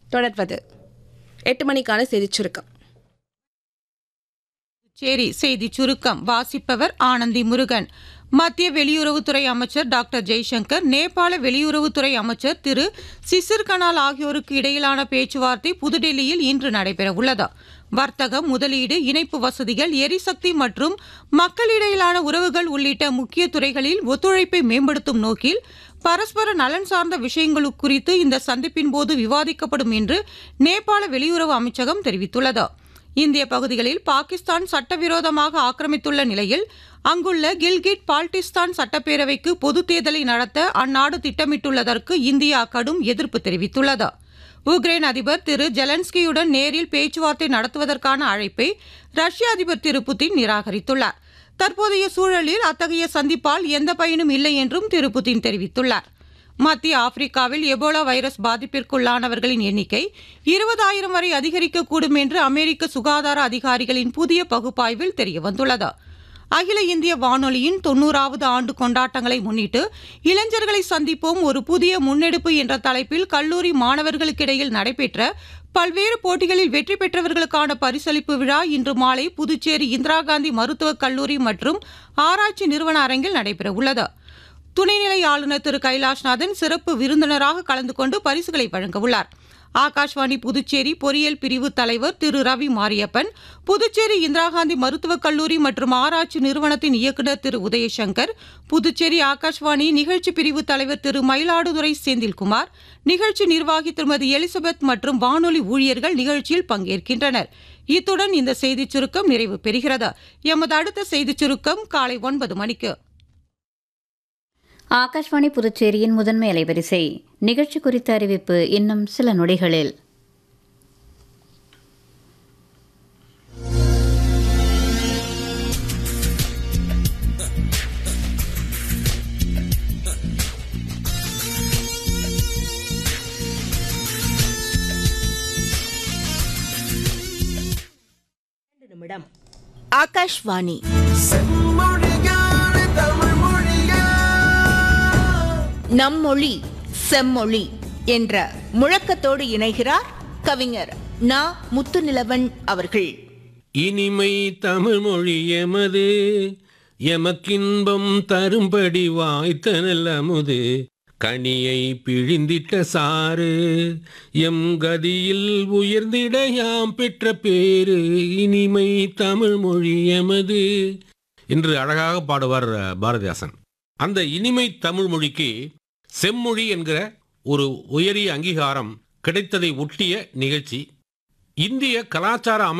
தொடர்வது எட்டு மணிக்கான செய்திச் சுருக்கம் சேரி செய்தி சுருக்கம் வாசிப்பவர் ஆனந்தி முருகன் மத்திய வெளியுறவுத்துறை அமைச்சர் டாக்டர் ஜெய்சங்கர் நேபாள வெளியுறவுத்துறை அமைச்சர் திரு சிசிர் கனால் ஆகியோருக்கு இடையிலான பேச்சுவார்த்தை புதுடெல்லியில் இன்று நடைபெறவுள்ளது வர்த்தகம் முதலீடு இணைப்பு வசதிகள் எரிசக்தி மற்றும் மக்களிடையிலான உறவுகள் உள்ளிட்ட முக்கிய துறைகளில் ஒத்துழைப்பை மேம்படுத்தும் நோக்கில் பரஸ்பர நலன் சார்ந்த விஷயங்கள் குறித்து இந்த சந்திப்பின் போது விவாதிக்கப்படும் என்று நேபாள வெளியுறவு அமைச்சகம் தெரிவித்துள்ளது இந்திய பகுதிகளில் பாகிஸ்தான் சட்டவிரோதமாக ஆக்கிரமித்துள்ள நிலையில் அங்குள்ள கில்கிட் பால்டிஸ்தான் சட்டப்பேரவைக்கு பொதுத் தேர்தலை நடத்த அந்நாடு திட்டமிட்டுள்ளதற்கு இந்தியா கடும் எதிர்ப்பு தெரிவித்துள்ளது உக்ரைன் அதிபர் திரு ஜெலன்ஸ்கியுடன் நேரில் பேச்சுவார்த்தை நடத்துவதற்கான அழைப்பை ரஷ்ய அதிபர் திரு புதின் நிராகரித்துள்ளார் தற்போதைய சூழலில் அத்தகைய சந்திப்பால் எந்த பயனும் இல்லை என்றும் திரு புதின் தெரிவித்துள்ளார் மத்திய ஆப்பிரிக்காவில் எபோலா வைரஸ் பாதிப்பிற்குள்ளானவர்களின் எண்ணிக்கை இருபதாயிரம் வரை அதிகரிக்கக்கூடும் என்று அமெரிக்க சுகாதார அதிகாரிகளின் புதிய பகுப்பாய்வில் தெரியவந்துள்ளது அகில இந்திய வானொலியின் தொன்னூறாவது ஆண்டு கொண்டாட்டங்களை முன்னிட்டு இளைஞர்களை சந்திப்போம் ஒரு புதிய முன்னெடுப்பு என்ற தலைப்பில் கல்லூரி மாணவர்களுக்கிடையில் நடைபெற்ற பல்வேறு போட்டிகளில் வெற்றி பெற்றவர்களுக்கான பரிசளிப்பு விழா இன்று மாலை புதுச்சேரி இந்திரா காந்தி மருத்துவக் கல்லூரி மற்றும் ஆராய்ச்சி நிறுவன அரங்கில் நடைபெறவுள்ளது துணைநிலை ஆளுநர் திரு கைலாஷ்நாதன் சிறப்பு விருந்தினராக கலந்து கொண்டு பரிசுகளை வழங்கவுள்ளார் ஆகாஷ்வாணி புதுச்சேரி பொறியியல் பிரிவு தலைவர் திரு ரவி மாரியப்பன் புதுச்சேரி இந்திரா காந்தி மருத்துவக் கல்லூரி மற்றும் ஆராய்ச்சி நிறுவனத்தின் இயக்குநர் திரு உதயசங்கர் புதுச்சேரி ஆகாஷ்வாணி நிகழ்ச்சி பிரிவு தலைவர் திரு மயிலாடுதுறை செந்தில்குமார் நிகழ்ச்சி நிர்வாகி திருமதி எலிசபெத் மற்றும் வானொலி ஊழியர்கள் நிகழ்ச்சியில் பங்கேற்கின்றனர் இத்துடன் இந்த செய்திச் சுருக்கம் நிறைவு பெறுகிறது எமது அடுத்த செய்திச் சுருக்கம் காலை ஒன்பது மணிக்கு ஆகாஷ்வாணி புதுச்சேரியின் முதன்மை அலைவரிசை நிகழ்ச்சி குறித்த அறிவிப்பு இன்னும் சில நொடிகளில் நிமிடம் ஆகாஷ்வாணி நம்மொழி செம்மொழி என்ற முழக்கத்தோடு இணைகிறார் கவிஞர் நா முத்துநிலவன் அவர்கள் இனிமை தமிழ் மொழி எமது எமக்கின்பம் தரும்படி வாய்த்த நல்லமுது கனியை பிழிந்திட்ட சாறு எம் கதியில் உயர்ந்திட யாம் பெற்ற பேரு இனிமை தமிழ் மொழி எமது என்று அழகாக பாடுவார் பாரதிதாசன் அந்த இனிமை தமிழ் மொழிக்கு செம்மொழி என்கிற ஒரு உயரிய அங்கீகாரம் கிடைத்ததை ஒட்டிய நிகழ்ச்சி இந்திய கலாச்சார அமை